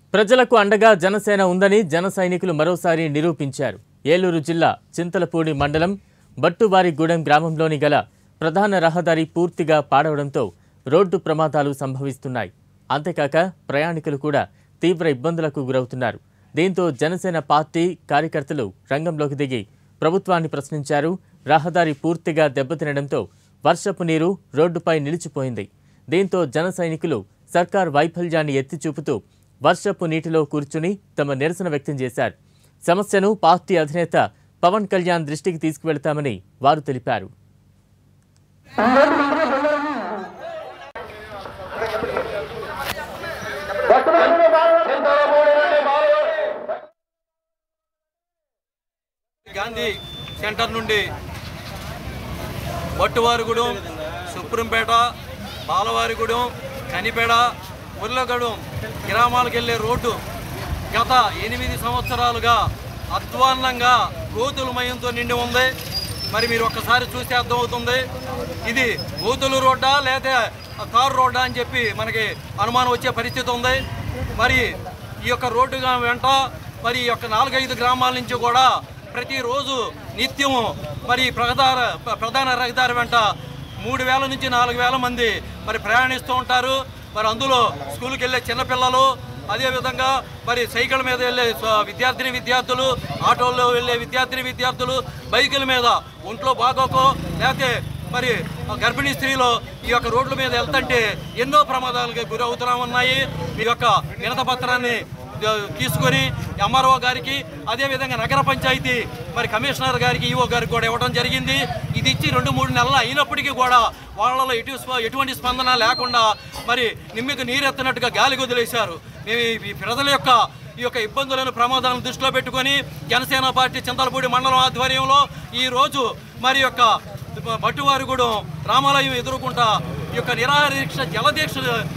ప్రజలకు అండగా జనసేన ఉందని జన సైనికులు మరోసారి నిరూపించారు ఏలూరు జిల్లా చింతలపూడి మండలం బట్టువారిగూడెం గ్రామంలోని గల ప్రధాన రహదారి పూర్తిగా పాడవడంతో రోడ్డు ప్రమాదాలు సంభవిస్తున్నాయి అంతేకాక ప్రయాణికులు కూడా తీవ్ర ఇబ్బందులకు గురవుతున్నారు దీంతో జనసేన పార్టీ కార్యకర్తలు రంగంలోకి దిగి ప్రభుత్వాన్ని ప్రశ్నించారు రహదారి పూర్తిగా దెబ్బతినడంతో వర్షపు నీరు రోడ్డుపై నిలిచిపోయింది దీంతో జన సైనికులు సర్కార్ వైఫల్యాన్ని ఎత్తి చూపుతూ వర్షపు నీటిలో కూర్చుని తమ నిరసన వ్యక్తం చేశారు సమస్యను పార్టీ అధినేత పవన్ కళ్యాణ్ దృష్టికి తీసుకువెళ్తామని వారు తెలిపారు గాంధీ సెంటర్ నుండి బట్టువారిగూడెం సుప్రీంపేట బాలవారిగూడెం కనిపేడ ఉర్లగూడెం గ్రామాలకు వెళ్ళే రోడ్డు గత ఎనిమిది సంవత్సరాలుగా అధ్వాన్నంగా గోతులమయంతో నిండి ఉంది మరి మీరు ఒక్కసారి చూస్తే అర్థమవుతుంది ఇది గోతులు రోడ్డా లేదా కారు రోడ్డా అని చెప్పి మనకి అనుమానం వచ్చే పరిస్థితి ఉంది మరి ఈ యొక్క రోడ్డు గా- వెంట మరి ఈ యొక్క నాలుగైదు గ్రామాల నుంచి కూడా ప్రతిరోజు నిత్యము మరి ప్రధాన ప్రధాన రహదారి వెంట మూడు వేల నుంచి నాలుగు వేల మంది మరి ప్రయాణిస్తూ ఉంటారు మరి అందులో స్కూల్కి వెళ్ళే చిన్నపిల్లలు అదేవిధంగా మరి సైకిల్ మీద వెళ్ళే స్వ- విద్యార్థిని విద్యార్థులు ఆటోల్లో వెళ్ళే విద్యార్థిని విద్యార్థులు బైకుల మీద ఒంట్లో బాగోకో లేకపోతే మరి గర్భిణీ స్త్రీలు ఈ యొక్క రోడ్ల మీద వెళ్తుంటే ఎన్నో ప్రమాదాలకు గురవుతున్నా ఉన్నాయి ఈ యొక్క వినత పత్రాన్ని ఆ, తీసుకొని ఎంఆర్ఓ గారికి అదేవిధంగా నగర పంచాయతీ మరి కమిషనర్ గారికి ఈఓ గారికి కూడా ఇవ్వడం జరిగింది ఇది ఇచ్చి రెండు మూడు నెలలు అయినప్పటికీ కూడా వాళ్ళలో ఎటు స్ప- ఎటువంటి స్పందన లేకుండా మరి నిమ్మికి నీరెత్తినట్టుగా గాలి వదిలేశారు మేము ఈ- ఈ ప్రజల యొక్క ఈ యొక్క ఇబ్బందులను ప్రమాదాలను దృష్టిలో పెట్టుకొని జనసేన పార్టీ చింతలపూడి మండలం ఆధ్వర్యంలో ఈ రోజు మరి యొక్క బట్టువారిగూడెం రామాలయం ఎదుర్కొంటా ఈ యొక్క నిరాహార దీక్ష జలదీక్ష